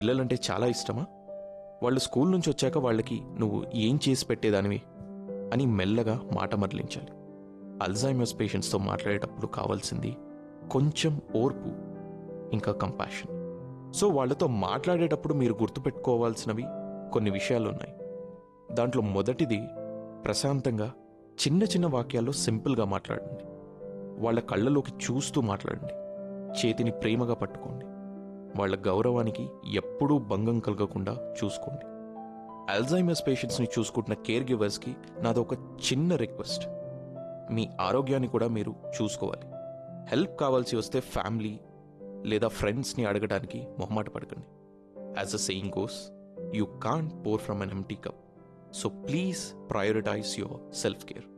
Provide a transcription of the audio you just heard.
పిల్లలంటే చాలా ఇష్టమా వాళ్ళు స్కూల్ నుంచి వచ్చాక వాళ్ళకి నువ్వు ఏం చేసి పెట్టేదానివి అని మెల్లగా మాట మరలించాలి అల్జైమర్స్ పేషెంట్స్తో మాట్లాడేటప్పుడు కావాల్సింది కొంచెం ఓర్పు ఇంకా కంపాషన్ సో వాళ్ళతో మాట్లాడేటప్పుడు మీరు గుర్తుపెట్టుకోవాల్సినవి కొన్ని విషయాలు ఉన్నాయి దాంట్లో మొదటిది ప్రశాంతంగా చిన్న చిన్న వాక్యాల్లో సింపుల్గా మాట్లాడండి వాళ్ళ కళ్ళలోకి చూస్తూ మాట్లాడండి చేతిని ప్రేమగా పట్టుకోండి వాళ్ళ గౌరవానికి ఎప్పుడూ భంగం కలగకుండా చూసుకోండి అల్జైమర్స్ పేషెంట్స్ని చూసుకుంటున్న కేర్ గివర్స్కి నాదొక చిన్న రిక్వెస్ట్ మీ ఆరోగ్యాన్ని కూడా మీరు చూసుకోవాలి హెల్ప్ కావాల్సి వస్తే ఫ్యామిలీ లేదా ఫ్రెండ్స్ని అడగడానికి మొహమాట పడకండి as a saying goes you can't pour from an empty cup so please prioritise yourself care